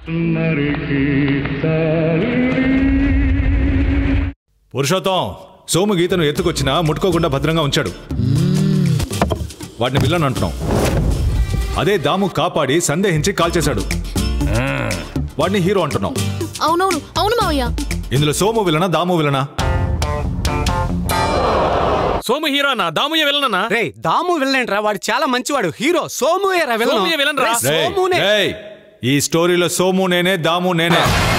పురుషోత్తం సోము గీతను ఎత్తుకొచ్చినా ముట్టుకోకుండా భద్రంగా ఉంచాడు వాడిని విల్లన్ అంటున్నాం అదే దాము కాపాడి సందేహించి కాల్ చేశాడు వాడిని హీరో అంటున్నాం అవునవును అవును మావయ్య ఇందులో సోము విలనా దాము విలనా సోము హీరోనా దాముయ్య వెళ్ళనా రే దాము విలన్ రా వాడు చాలా మంచివాడు హీరో సోము ఏరా విలన్ సోముయే విలన్ రా. రేయ్, సోమునే రేయ్, ఈ స్టోరీలో సోము నేనే దాము నేనే